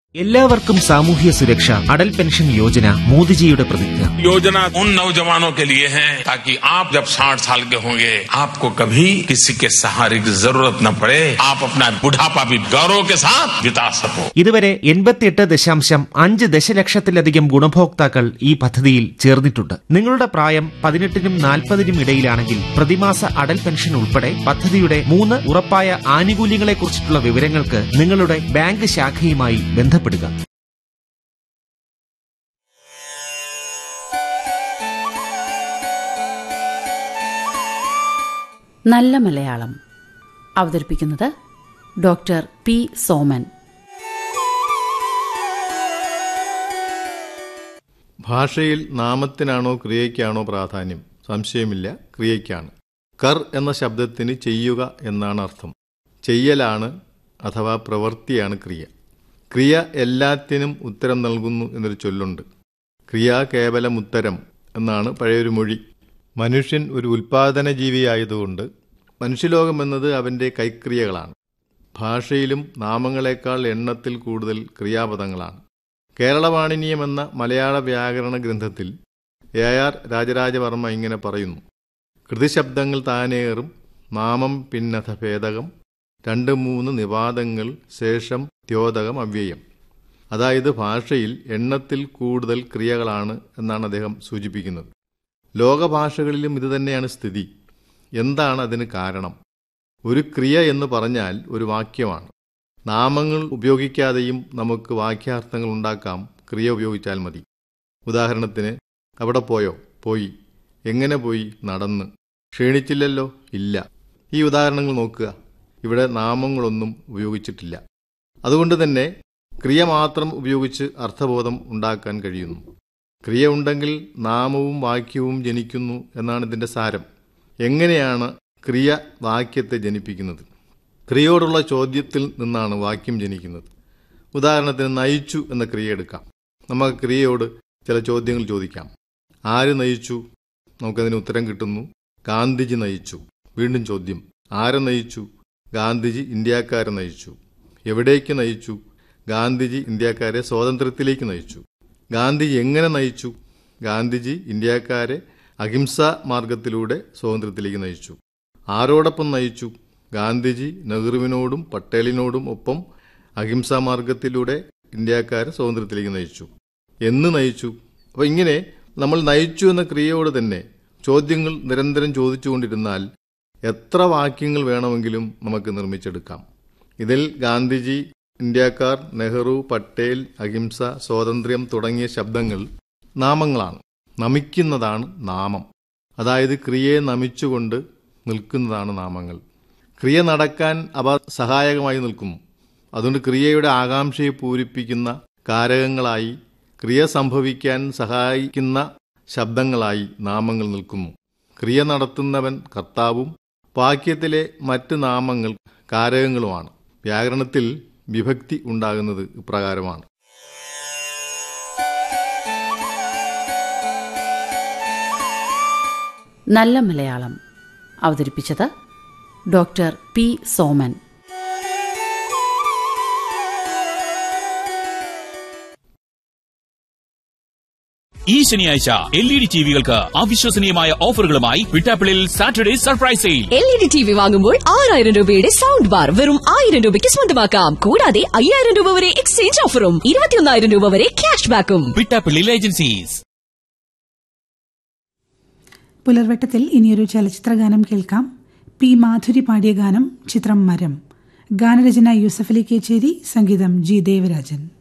എല്ലാവർക്കും സാമൂഹ്യ സുരക്ഷ അടൽ പെൻഷൻ യോജന മോദിജിയുടെ പ്രതിജ്ഞ योजना उन नौजवानों के लिए है ताकि आप जब 60 साल के होंगे आपको कभी किसी के सहारे की जरूरत न पड़े आप अपना बुढ़ापा भी गौरव के साथ बिता सको ഇതുവരെ എൺപത്തിയെട്ട് ദശാംശം അഞ്ച് ദശലക്ഷത്തിലധികം ഗുണഭോക്താക്കൾ ഈ പദ്ധതിയിൽ ചേർന്നിട്ടുണ്ട് നിങ്ങളുടെ പ്രായം പതിനെട്ടിനും നാൽപ്പതിനും ഇടയിലാണെങ്കിൽ പ്രതിമാസ അടൽ പെൻഷൻ ഉൾപ്പെടെ പദ്ധതിയുടെ മൂന്ന് ഉറപ്പായ ആനുകൂല്യങ്ങളെക്കുറിച്ചിട്ടുള്ള വിവരങ്ങൾക്ക് നിങ്ങളുടെ ബാങ്ക് ശാഖയുമായി ബന്ധപ്പെടുക നല്ല മലയാളം അവതരിപ്പിക്കുന്നത് ഡോക്ടർ പി സോമൻ ഭാഷയിൽ നാമത്തിനാണോ ക്രിയയ്ക്കാണോ പ്രാധാന്യം സംശയമില്ല ക്രിയയ്ക്കാണ് കർ എന്ന ശബ്ദത്തിന് ചെയ്യുക എന്നാണ് അർത്ഥം ചെയ്യലാണ് അഥവാ പ്രവൃത്തിയാണ് ക്രിയ ക്രിയ എല്ലാത്തിനും ഉത്തരം നൽകുന്നു എന്നൊരു ചൊല്ലുണ്ട് ക്രിയ കേവലം ഉത്തരം എന്നാണ് പഴയൊരു മൊഴി മനുഷ്യൻ ഒരു ഉൽപാദന ജീവിയായതുകൊണ്ട് മനുഷ്യലോകം എന്നത് അവൻ്റെ കൈക്രിയകളാണ് ഭാഷയിലും നാമങ്ങളെക്കാൾ എണ്ണത്തിൽ കൂടുതൽ ക്രിയാപദങ്ങളാണ് കേരളവാണിനിയം എന്ന മലയാള വ്യാകരണ ഗ്രന്ഥത്തിൽ എ ആർ രാജരാജവർമ്മ ഇങ്ങനെ പറയുന്നു കൃതിശബ്ദങ്ങൾ താനേറും നാമം പിന്നഥ ഭേദകം രണ്ട് മൂന്ന് നിവാദങ്ങൾ ശേഷം ദ്യോതകം അവ്യയം അതായത് ഭാഷയിൽ എണ്ണത്തിൽ കൂടുതൽ ക്രിയകളാണ് എന്നാണ് അദ്ദേഹം സൂചിപ്പിക്കുന്നത് ലോകഭാഷകളിലും ഇതുതന്നെയാണ് സ്ഥിതി എന്താണ് അതിന് കാരണം ഒരു ക്രിയ എന്ന് പറഞ്ഞാൽ ഒരു വാക്യമാണ് നാമങ്ങൾ ഉപയോഗിക്കാതെയും നമുക്ക് വാക്യാർത്ഥങ്ങൾ ഉണ്ടാക്കാം ക്രിയ ഉപയോഗിച്ചാൽ മതി ഉദാഹരണത്തിന് അവിടെ പോയോ പോയി എങ്ങനെ പോയി നടന്ന് ക്ഷീണിച്ചില്ലല്ലോ ഇല്ല ഈ ഉദാഹരണങ്ങൾ നോക്കുക ഇവിടെ നാമങ്ങളൊന്നും ഉപയോഗിച്ചിട്ടില്ല അതുകൊണ്ട് തന്നെ ക്രിയ മാത്രം ഉപയോഗിച്ച് അർത്ഥബോധം ഉണ്ടാക്കാൻ കഴിയുന്നു ക്രിയ ഉണ്ടെങ്കിൽ നാമവും വാക്യവും ജനിക്കുന്നു എന്നാണ് ഇതിൻ്റെ സാരം എങ്ങനെയാണ് ക്രിയ വാക്യത്തെ ജനിപ്പിക്കുന്നത് ക്രിയയോടുള്ള ചോദ്യത്തിൽ നിന്നാണ് വാക്യം ജനിക്കുന്നത് ഉദാഹരണത്തിന് നയിച്ചു എന്ന ക്രിയ എടുക്കാം നമുക്ക് ക്രിയയോട് ചില ചോദ്യങ്ങൾ ചോദിക്കാം ആര് നയിച്ചു നമുക്കതിന് ഉത്തരം കിട്ടുന്നു ഗാന്ധിജി നയിച്ചു വീണ്ടും ചോദ്യം ആരെ നയിച്ചു ഗാന്ധിജി ഇന്ത്യക്കാരെ നയിച്ചു എവിടേക്ക് നയിച്ചു ഗാന്ധിജി ഇന്ത്യക്കാരെ സ്വാതന്ത്ര്യത്തിലേക്ക് നയിച്ചു ഗാന്ധിജി എങ്ങനെ നയിച്ചു ഗാന്ധിജി ഇന്ത്യക്കാരെ അഹിംസാ മാർഗത്തിലൂടെ സ്വാതന്ത്ര്യത്തിലേക്ക് നയിച്ചു ആരോടൊപ്പം നയിച്ചു ഗാന്ധിജി നെഹ്റുവിനോടും പട്ടേലിനോടും ഒപ്പം അഹിംസാ മാർഗത്തിലൂടെ ഇന്ത്യക്കാരെ സ്വാതന്ത്ര്യത്തിലേക്ക് നയിച്ചു എന്ന് നയിച്ചു അപ്പോൾ ഇങ്ങനെ നമ്മൾ നയിച്ചു എന്ന ക്രിയയോട് തന്നെ ചോദ്യങ്ങൾ നിരന്തരം ചോദിച്ചുകൊണ്ടിരുന്നാൽ എത്ര വാക്യങ്ങൾ വേണമെങ്കിലും നമുക്ക് നിർമ്മിച്ചെടുക്കാം ഇതിൽ ഗാന്ധിജി ഇന്ത്യക്കാർ നെഹ്റു പട്ടേൽ അഹിംസ സ്വാതന്ത്ര്യം തുടങ്ങിയ ശബ്ദങ്ങൾ നാമങ്ങളാണ് നമിക്കുന്നതാണ് നാമം അതായത് ക്രിയയെ നമിച്ചുകൊണ്ട് നിൽക്കുന്നതാണ് നാമങ്ങൾ ക്രിയ നടക്കാൻ അവ സഹായകമായി നിൽക്കുന്നു അതുകൊണ്ട് ക്രിയയുടെ ആകാംക്ഷയെ പൂരിപ്പിക്കുന്ന കാരകങ്ങളായി ക്രിയ സംഭവിക്കാൻ സഹായിക്കുന്ന ശബ്ദങ്ങളായി നാമങ്ങൾ നിൽക്കുന്നു ക്രിയ നടത്തുന്നവൻ കർത്താവും വാക്യത്തിലെ മറ്റ് നാമങ്ങൾ കാരകങ്ങളുമാണ് വ്യാകരണത്തിൽ വിഭക്തി ഉണ്ടാകുന്നത് ഇപ്രകാരമാണ് നല്ല മലയാളം അവതരിപ്പിച്ചത് ഡോക്ടർ പി സോമൻ ഈ ശനിയാഴ്ച എൽ ഇ ഡി ടിവികൾക്ക് അവിശ്വസനീയമായ ഓഫറുകളുമായി വിട്ടാപ്പിളിൽ Saturday surprise sale L E D T V വാങ്ങുമ്പോൾ ആറായിരം രൂപയുടെ സൗണ്ട് ബാർ വെറും ആയിരം രൂപയ്ക്ക് സ്വന്തമാക്കാം കൂടാതെ അയ്യായിരം രൂപ വരെ എക്സ്ചേഞ്ച് ഓഫറും ഇരുപത്തിയൊന്നായിരം രൂപ വരെ ക്യാഷ് ബാക്കും വിട്ടാപ്പിള്ളിൽ ഏജൻസീസ് പുലർവട്ടത്തിൽ ഇനിയൊരു ചലച്ചിത്ര ഗാനം കേൾക്കാം പി മാധുരി പാടിയ ഗാനം ചിത്രം മരം ഗാനരചന യൂസഫലി കേച്ചേരി സംഗീതം ജി ദേവരാജൻ